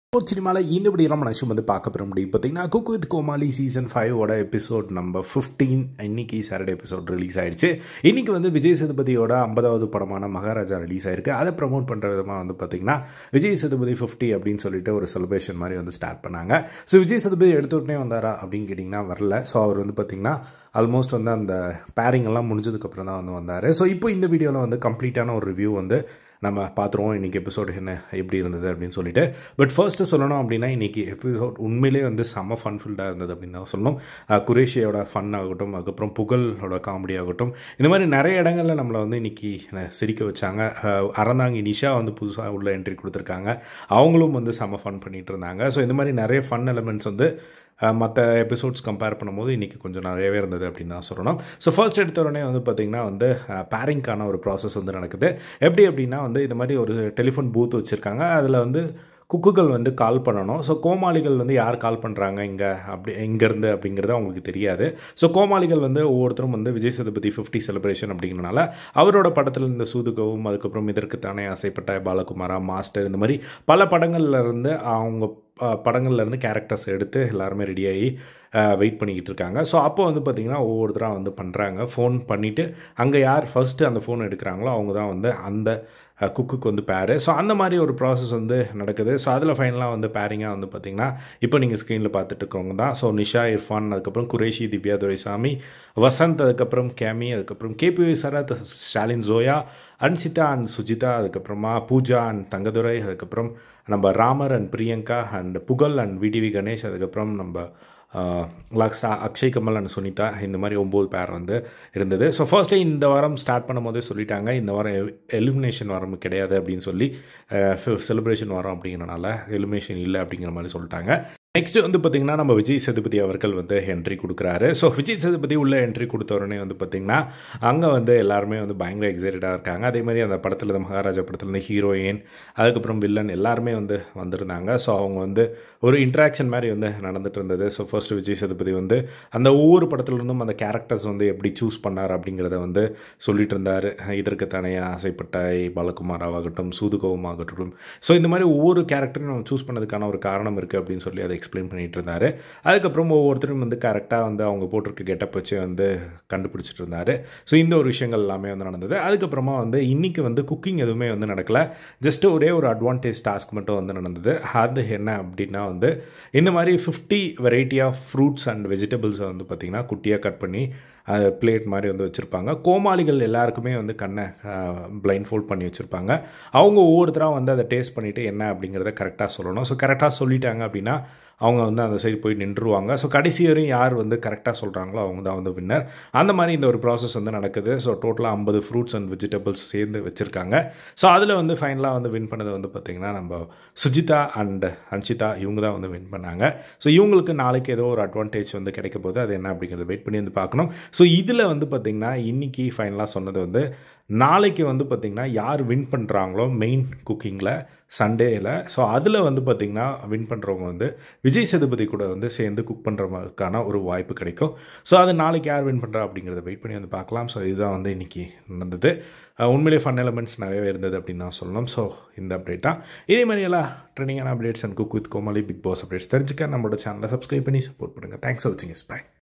சினிமாவில் இன்னபடி நம்ம நிமிஷம் வந்து பார்க்க பெற முடியும் பார்த்தீங்கன்னா குக் வித் கோமாளி சீசன் ஃபைவோட எபிசோட் நம்பர் ஃபிஃப்டீன் இன்னைக்கு சாட்டர்டே எபிசோட் ரிலீஸ் ஆயிடுச்சு இன்னைக்கு வந்து விஜய் சேதுபதியோட ஐம்பதாவது படமான மகாராஜா ரிலீஸ் ஆயிருக்கு அதை ப்ரமோட் பண்ணுற விதமாக வந்து பார்த்தீங்கன்னா விஜய் சேதுபதி ஃபிஃப்டி அப்படின்னு சொல்லிட்டு ஒரு செலிப்ரேஷன் மாதிரி வந்து ஸ்டார்ட் பண்ணாங்க ஸோ விஜய் சேதுபதி எடுத்த உடனே வந்தாரா அப்படின்னு கேட்டிங்கன்னா வரல ஸோ அவர் வந்து பார்த்தீங்கன்னா ஆல்மோஸ்ட் வந்து அந்த பேரிங் எல்லாம் முடிஞ்சதுக்கப்புறம் தான் வந்து வந்தார் ஸோ இப்போ இந்த வீடியோவில் வந்து கம்ப்ளீட்டான ஒரு ரிவ்யூ வந்து நம்ம பார்த்துருவோம் இன்றைக்கி எபிசோடு என்ன எப்படி இருந்தது அப்படின்னு சொல்லிட்டு பட் ஃபர்ஸ்ட்டு சொல்லணும் அப்படின்னா இன்றைக்கி எபிசோட் உண்மையிலே வந்து செம்ம ஃபன்ஃபுல்டாக இருந்தது அப்படின்னு தான் சொல்லணும் அஹ் குரேஷியோட ஃபன் ஆகட்டும் அதுக்கப்புறம் புகழோட காமெடி ஆகட்டும் இந்த மாதிரி நிறைய இடங்களில் நம்மளை வந்து இன்றைக்கி சிரிக்க வச்சாங்க அஹ் அறந்தாங்கி நிஷா வந்து புதுசாக உள்ள என்ட்ரி கொடுத்துருக்காங்க அவங்களும் வந்து செம்ம ஃபன் பண்ணிகிட்டு இருந்தாங்க ஸோ இந்த மாதிரி நிறைய ஃபன் எலமெண்ட்ஸ் வந்து மற்ற எபிசோட்ஸ் கம்பேர் பண்ணும்போது இன்றைக்கி கொஞ்சம் நிறையவே இருந்தது அப்படின்னு தான் சொல்லணும் ஸோ ஃபர்ஸ்ட் எடுத்த உடனே வந்து பார்த்திங்கன்னா வந்து பேரிங்க்கான ஒரு ப்ராசஸ் வந்து நடக்குது எப்படி அப்படின்னா வந்து இந்த மாதிரி ஒரு டெலிஃபோன் பூத் வச்சுருக்காங்க அதில் வந்து குக்குகள் வந்து கால் பண்ணணும் ஸோ கோமாளிகள் வந்து யார் கால் பண்ணுறாங்க இங்கே அப்படி எங்கேருந்து அப்படிங்கிறது அவங்களுக்கு தெரியாது ஸோ கோமாளிகள் வந்து ஒவ்வொருத்தரும் வந்து விஜய் சேதுபதி ஃபிஃப்டி செலிப்ரேஷன் அப்படிங்கிறனால அவரோட படத்தில் இந்த சூதுகவும் அதுக்கப்புறம் இதற்கு தானே ஆசைப்பட்ட பாலகுமாரா மாஸ்டர் இந்த மாதிரி பல படங்கள்ல இருந்து அவங்க படங்கள்லேருந்து கேரக்டர்ஸ் எடுத்து எல்லாருமே ரெடியாகி வெயிட் பண்ணிக்கிட்டு இருக்காங்க ஸோ அப்போ வந்து பார்த்திங்கன்னா ஒவ்வொருத்தராக வந்து பண்ணுறாங்க ஃபோன் பண்ணிவிட்டு அங்கே யார் ஃபஸ்ட்டு அந்த ஃபோன் எடுக்கிறாங்களோ அவங்க தான் வந்து அந்த குக்குக்கு வந்து பேரு ஸோ அந்த மாதிரி ஒரு ப்ராசஸ் வந்து நடக்குது ஸோ அதில் ஃபைனலாக வந்து பேரிங்காக வந்து பார்த்திங்கன்னா இப்போ நீங்கள் ஸ்க்ரீனில் பார்த்துட்டு இருக்கவங்க தான் ஸோ நிஷா இர்ஃபான் அதுக்கப்புறம் குரேஷி திவ்யா துரைசாமி வசந்த் அதுக்கப்புறம் கேமி அதுக்கப்புறம் கேபி சரத் ஸ்டாலின் ஜோயா அன்சிதா அண்ட் சுஜிதா அதுக்கப்புறமா பூஜா அண்ட் தங்கதுரை அதுக்கப்புறம் நம்ம Ramar and Priyanka and Pugazh and VTV Ganesh அதுக்கப்புறம் நம்ம லாக்ஸா அக்ஷய் கமல் அண்ட் சுனிதா இந்த மாதிரி ஒம்பது பேர் வந்து இருந்தது ஸோ ஃபர்ஸ்ட் டே இந்த வாரம் ஸ்டார்ட் பண்ணும் போதே சொல்லிட்டாங்க இந்த வாரம் எலிமினேஷன் வாரம் கிடையாது அப்படின்னு சொல்லி செலிப்ரேஷன் வாரம் அப்படிங்கிறனால எலிமினேஷன் இல்லை அப்படிங்கிற மாதிரி சொல்லிட்டாங்க நெக்ஸ்ட் வந்து பார்த்திங்கன்னா நம்ம விஜய் சேதுபதி அவர்கள் வந்து என்ட்ரி கொடுக்குறாரு ஸோ விஜய் சேதுபதி உள்ள என்ட்ரி கொடுத்த உடனே வந்து பார்த்திங்கன்னா அங்கே வந்து எல்லாருமே வந்து பயங்கர எக்ஸைட்டடாக இருக்காங்க அதே மாதிரி அந்த படத்தில் இந்த மகாராஜா படத்தில் இந்த ஹீரோயின் அதுக்கப்புறம் வில்லன் எல்லாருமே வந்து வந்திருந்தாங்க ஸோ அவங்க வந்து ஒரு இன்ட்ராக்ஷன் மாதிரி வந்து நடந்துட்டு இருந்தது ஸோ ஃபர்ஸ்ட் விஜய் சேதுபதி வந்து அந்த ஒவ்வொரு படத்துலேருந்தும் அந்த கேரக்டர்ஸ் வந்து எப்படி சூஸ் பண்ணார் அப்படிங்கிறத வந்து சொல்லிட்டு இருந்தார் இதற்கு தானே ஆசைப்பட்ட பாலகுமார் ஆகட்டும் சூதுகோவம் ஆகட்டும் ஸோ இந்த மாதிரி ஒவ்வொரு கேரக்டரும் நம்ம சூஸ் பண்ணதுக்கான ஒரு காரணம் இருக்குது அப்படின்னு சொல்லி அதை எக்ஸ்பிளைன் பண்ணிகிட்டு இருந்தார் அதுக்கப்புறம் ஒவ்வொருத்தரும் வந்து கரெக்டாக வந்து அவங்க போட்டிருக்க கெட்டப் வச்சு வந்து கண்டுபிடிச்சிட்டு இருந்தார் ஸோ இந்த ஒரு விஷயங்கள் எல்லாமே வந்து நடந்தது அதுக்கப்புறமா வந்து இன்றைக்கி வந்து குக்கிங் எதுவுமே வந்து நடக்கலை ஜஸ்ட் ஒரே ஒரு அட்வான்டேஜ் டாஸ்க் மட்டும் வந்து நடந்தது அது என்ன அப்படின்னா வந்து இந்த மாதிரி fifty variety of fruits and வெஜிடபிள்ஸை வந்து பார்த்திங்கன்னா குட்டியாக கட் பண்ணி அது பிளேட் மாதிரி வந்து வச்சுருப்பாங்க கோமாளிகள் எல்லாருக்குமே வந்து கண்ணை பிளைண்ட் ஃபோல்ட் பண்ணி வச்சுருப்பாங்க அவங்க ஒவ்வொருத்தராக வந்து அதை டேஸ்ட் பண்ணிவிட்டு என்ன அப்படிங்கிறத கரெக்டாக சொல்லணும் ஸோ கரெக்டாக சொல்லிட்டாங்க அப்படின்னா அவங்க வந்து அந்த சைடு போய் நின்றுருவாங்க ஸோ கடைசி வரையும் யார் வந்து கரெக்டாக சொல்கிறாங்களோ அவங்க தான் வந்து வின்னர் அந்த மாதிரி இந்த ஒரு ப்ராசஸ் வந்து நடக்குது ஸோ டோட்டலாக ஐம்பது ஃப்ரூட்ஸ் அண்ட் வெஜிடபிள்ஸ் சேர்ந்து வச்சுருக்காங்க ஸோ அதில் வந்து ஃபைனலாக வந்து வின் பண்ணது வந்து பார்த்திங்கன்னா நம்ம சுஜிதா அண்ட் அன்ஷிதா இவங்க தான் வந்து வின் பண்ணாங்க ஸோ இவங்களுக்கு நாளைக்கு ஏதோ ஒரு அட்வான்டேஜ் வந்து கிடைக்க போது அது என்ன அப்படிங்கிறத வெயிட் பண்ணி வந்து பார்க்கணும் ஸோ இதில் வந்து பார்த்திங்கன்னா இன்றைக்கி ஃபைனலாக சொன்னது வந்து நாளைக்கு வந்து பார்த்திங்கன்னா யார் வின் பண்ணுறாங்களோ மெயின் குக்கிங்கில் சண்டேயில் ஸோ அதில் வந்து பார்த்திங்கன்னா வின் பண்ணுறவங்க வந்து விஜய் சேதுபதி கூட வந்து சேர்ந்து குக் பண்ணுறதுக்கான ஒரு வாய்ப்பு கிடைக்கும் ஸோ அது நாளைக்கு யார் வின் பண்ணுறா அப்படிங்கிறத வெயிட் பண்ணி வந்து பார்க்கலாம் ஸோ இதுதான் வந்து இன்றைக்கி நடந்தது உண்மையிலே ஃபன் எலமெண்ட்ஸ் நிறையவே இருந்தது அப்படின்னு தான் சொல்லணும் ஸோ இந்த அப்டேட் தான் இதே மாதிரி எல்லாம் ட்ரெண்டிங்கான updates and cook with Komali big boss updates தெரிஞ்சுக்க நம்மளோட சேனலை சப்ஸ்கிரைப் பண்ணி சப்போர்ட் பண்ணுங்கள் தேங்க்ஸ் ஃபார் வாட்சிங் இஸ் பை